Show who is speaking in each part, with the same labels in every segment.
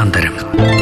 Speaker 1: കാലാന്തരം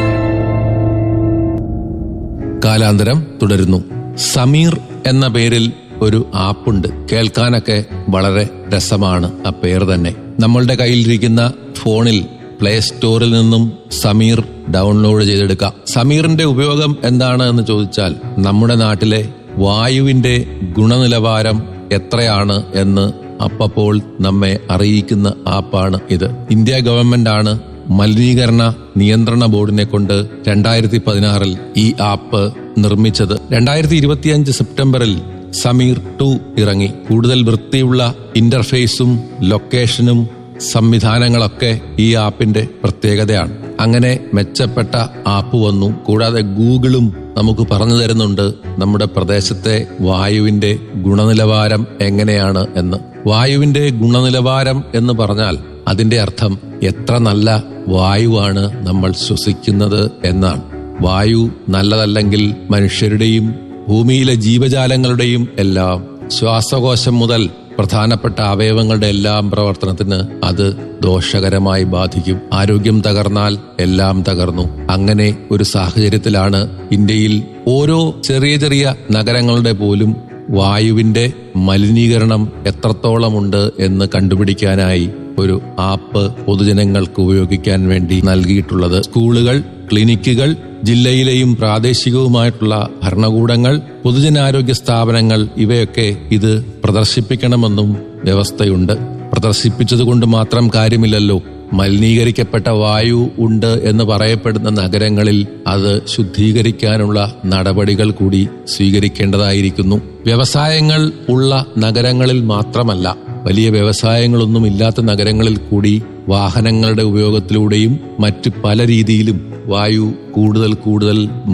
Speaker 2: കാലാന്തരം തുടരുന്നു സമീർ എന്ന പേരിൽ ഒരു ആപ്പുണ്ട് കേൾക്കാനൊക്കെ വളരെ രസമാണ് ആ പേര് തന്നെ നമ്മളുടെ കയ്യിലിരിക്കുന്ന ഫോണിൽ പ്ലേ സ്റ്റോറിൽ നിന്നും സമീർ ഡൗൺലോഡ് ചെയ്തെടുക്കാം സമീറിന്റെ ഉപയോഗം എന്താണ് എന്ന് ചോദിച്ചാൽ നമ്മുടെ നാട്ടിലെ വായുവിന്റെ ഗുണനിലവാരം എത്രയാണ് എന്ന് അപ്പപ്പോൾ നമ്മെ അറിയിക്കുന്ന ആപ്പാണ് ഇത് ഇന്ത്യ ഗവൺമെന്റ് ആണ് മലിനീകരണ നിയന്ത്രണ ബോർഡിനെ കൊണ്ട് രണ്ടായിരത്തി പതിനാറിൽ ഈ ആപ്പ് നിർമ്മിച്ചത് രണ്ടായിരത്തി ഇരുപത്തിയഞ്ച് സെപ്റ്റംബറിൽ സമീർ ടു ഇറങ്ങി കൂടുതൽ വൃത്തിയുള്ള ഇന്റർഫേസും ലൊക്കേഷനും സംവിധാനങ്ങളൊക്കെ ഈ ആപ്പിന്റെ പ്രത്യേകതയാണ് അങ്ങനെ മെച്ചപ്പെട്ട ആപ്പ് വന്നു കൂടാതെ ഗൂഗിളും നമുക്ക് പറഞ്ഞു തരുന്നുണ്ട് നമ്മുടെ പ്രദേശത്തെ വായുവിന്റെ ഗുണനിലവാരം എങ്ങനെയാണ് എന്ന് വായുവിന്റെ ഗുണനിലവാരം എന്ന് പറഞ്ഞാൽ അതിന്റെ അർത്ഥം എത്ര നല്ല വായുവാണ് നമ്മൾ ശ്വസിക്കുന്നത് എന്നാണ് വായു നല്ലതല്ലെങ്കിൽ മനുഷ്യരുടെയും ഭൂമിയിലെ ജീവജാലങ്ങളുടെയും എല്ലാം ശ്വാസകോശം മുതൽ പ്രധാനപ്പെട്ട അവയവങ്ങളുടെ എല്ലാം പ്രവർത്തനത്തിന് അത് ദോഷകരമായി ബാധിക്കും ആരോഗ്യം തകർന്നാൽ എല്ലാം തകർന്നു അങ്ങനെ ഒരു സാഹചര്യത്തിലാണ് ഇന്ത്യയിൽ ഓരോ ചെറിയ ചെറിയ നഗരങ്ങളുടെ പോലും വായുവിന്റെ മലിനീകരണം എത്രത്തോളമുണ്ട് എന്ന് കണ്ടുപിടിക്കാനായി ഒരു ആപ്പ് പൊതുജനങ്ങൾക്ക് ഉപയോഗിക്കാൻ വേണ്ടി നൽകിയിട്ടുള്ളത് സ്കൂളുകൾ ക്ലിനിക്കുകൾ ജില്ലയിലെയും പ്രാദേശികവുമായിട്ടുള്ള ഭരണകൂടങ്ങൾ പൊതുജനാരോഗ്യ സ്ഥാപനങ്ങൾ ഇവയൊക്കെ ഇത് പ്രദർശിപ്പിക്കണമെന്നും വ്യവസ്ഥയുണ്ട് പ്രദർശിപ്പിച്ചതുകൊണ്ട് മാത്രം കാര്യമില്ലല്ലോ മലിനീകരിക്കപ്പെട്ട വായു ഉണ്ട് എന്ന് പറയപ്പെടുന്ന നഗരങ്ങളിൽ അത് ശുദ്ധീകരിക്കാനുള്ള നടപടികൾ കൂടി സ്വീകരിക്കേണ്ടതായിരിക്കുന്നു വ്യവസായങ്ങൾ ഉള്ള നഗരങ്ങളിൽ മാത്രമല്ല വലിയ വ്യവസായങ്ങളൊന്നും ഇല്ലാത്ത നഗരങ്ങളിൽ കൂടി വാഹനങ്ങളുടെ ഉപയോഗത്തിലൂടെയും മറ്റ് പല രീതിയിലും വായു കൂടുതൽ കൂടുതൽ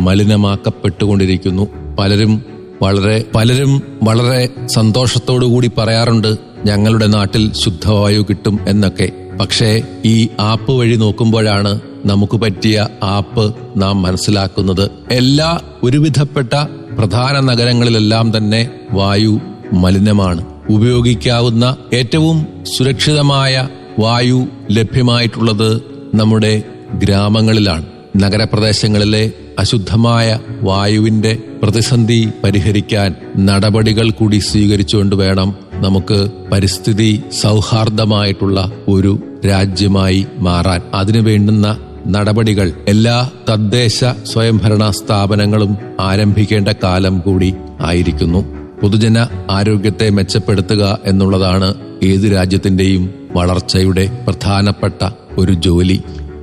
Speaker 2: മലിനമാക്കപ്പെട്ടുകൊണ്ടിരിക്കുന്നു പലരും വളരെ പലരും വളരെ സന്തോഷത്തോടു കൂടി പറയാറുണ്ട് ഞങ്ങളുടെ നാട്ടിൽ ശുദ്ധവായു കിട്ടും എന്നൊക്കെ പക്ഷേ ഈ ആപ്പ് വഴി നോക്കുമ്പോഴാണ് നമുക്ക് പറ്റിയ ആപ്പ് നാം മനസ്സിലാക്കുന്നത് എല്ലാ ഒരുവിധപ്പെട്ട പ്രധാന നഗരങ്ങളിലെല്ലാം തന്നെ വായു മലിനമാണ് ഉപയോഗിക്കാവുന്ന ഏറ്റവും സുരക്ഷിതമായ വായു ലഭ്യമായിട്ടുള്ളത് നമ്മുടെ ഗ്രാമങ്ങളിലാണ് നഗരപ്രദേശങ്ങളിലെ അശുദ്ധമായ വായുവിന്റെ പ്രതിസന്ധി പരിഹരിക്കാൻ നടപടികൾ കൂടി സ്വീകരിച്ചുകൊണ്ട് വേണം നമുക്ക് പരിസ്ഥിതി സൗഹാർദ്ദമായിട്ടുള്ള ഒരു രാജ്യമായി മാറാൻ അതിനു വേണ്ടുന്ന നടപടികൾ എല്ലാ തദ്ദേശ സ്വയംഭരണ സ്ഥാപനങ്ങളും ആരംഭിക്കേണ്ട കാലം കൂടി ആയിരിക്കുന്നു പൊതുജന ആരോഗ്യത്തെ മെച്ചപ്പെടുത്തുക എന്നുള്ളതാണ് ഏതു രാജ്യത്തിന്റെയും വളർച്ചയുടെ പ്രധാനപ്പെട്ട ഒരു ജോലി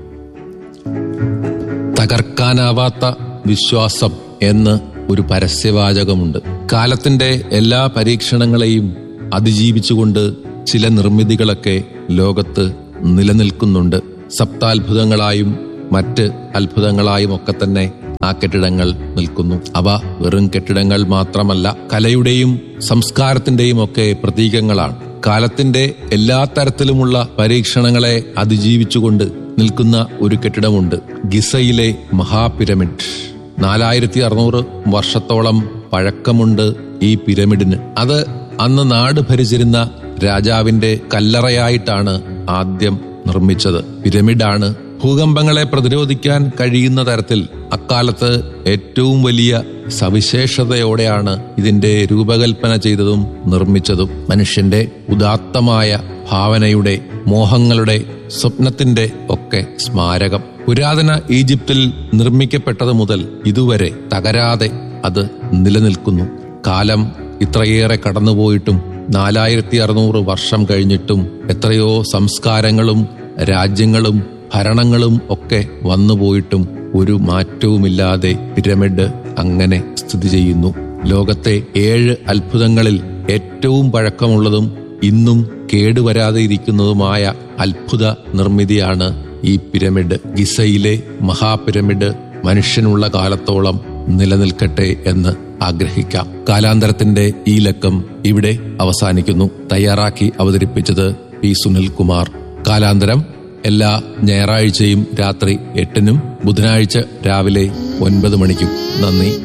Speaker 2: തകർക്കാനാവാത്ത വിശ്വാസം എന്ന് ഒരു പരസ്യവാചകമുണ്ട് കാലത്തിന്റെ എല്ലാ പരീക്ഷണങ്ങളെയും അതിജീവിച്ചുകൊണ്ട് ചില നിർമ്മിതികളൊക്കെ ലോകത്ത് നിലനിൽക്കുന്നുണ്ട് സപ്താത്ഭുതങ്ങളായും മറ്റ് അത്ഭുതങ്ങളായും ഒക്കെ തന്നെ ആ കെട്ടിടങ്ങൾ നിൽക്കുന്നു അവ വെറും കെട്ടിടങ്ങൾ മാത്രമല്ല കലയുടെയും സംസ്കാരത്തിന്റെയും ഒക്കെ പ്രതീകങ്ങളാണ് കാലത്തിന്റെ എല്ലാ തരത്തിലുമുള്ള പരീക്ഷണങ്ങളെ അതിജീവിച്ചുകൊണ്ട് നിൽക്കുന്ന ഒരു കെട്ടിടമുണ്ട് ഗിസയിലെ മഹാപിരമിഡ് നാലായിരത്തി അറുന്നൂറ് വർഷത്തോളം പഴക്കമുണ്ട് ഈ പിരമിഡിന് അത് അന്ന് നാട് ഭരിച്ചിരുന്ന രാജാവിന്റെ കല്ലറയായിട്ടാണ് ആദ്യം നിർമ്മിച്ചത് പിരമിഡാണ് ഭൂകമ്പങ്ങളെ പ്രതിരോധിക്കാൻ കഴിയുന്ന തരത്തിൽ അക്കാലത്ത് ഏറ്റവും വലിയ സവിശേഷതയോടെയാണ് ഇതിന്റെ രൂപകൽപ്പന ചെയ്തതും നിർമ്മിച്ചതും മനുഷ്യന്റെ ഉദാത്തമായ ഭാവനയുടെ മോഹങ്ങളുടെ സ്വപ്നത്തിന്റെ ഒക്കെ സ്മാരകം പുരാതന ഈജിപ്തിൽ നിർമ്മിക്കപ്പെട്ടത് മുതൽ ഇതുവരെ തകരാതെ അത് നിലനിൽക്കുന്നു കാലം ഇത്രയേറെ കടന്നുപോയിട്ടും നാലായിരത്തി അറുന്നൂറ് വർഷം കഴിഞ്ഞിട്ടും എത്രയോ സംസ്കാരങ്ങളും രാജ്യങ്ങളും ഭരണങ്ങളും ഒക്കെ വന്നുപോയിട്ടും ഒരു മാറ്റവുമില്ലാതെ പിരമിഡ് അങ്ങനെ സ്ഥിതി ചെയ്യുന്നു ലോകത്തെ ഏഴ് അത്ഭുതങ്ങളിൽ ഏറ്റവും പഴക്കമുള്ളതും ഇന്നും കേടുവരാതെ ഇരിക്കുന്നതുമായ അത്ഭുത നിർമ്മിതിയാണ് ഈ പിരമിഡ് ഗിസയിലെ മഹാപിരമിഡ് മനുഷ്യനുള്ള കാലത്തോളം നിലനിൽക്കട്ടെ എന്ന് ആഗ്രഹിക്കാം കാലാന്തരത്തിന്റെ ഈ ലക്കം ഇവിടെ അവസാനിക്കുന്നു തയ്യാറാക്കി അവതരിപ്പിച്ചത് പി സുനിൽകുമാർ കാലാന്തരം എല്ലാ ഞായറാഴ്ചയും രാത്രി എട്ടിനും ബുധനാഴ്ച രാവിലെ ഒൻപത് മണിക്കും നന്ദി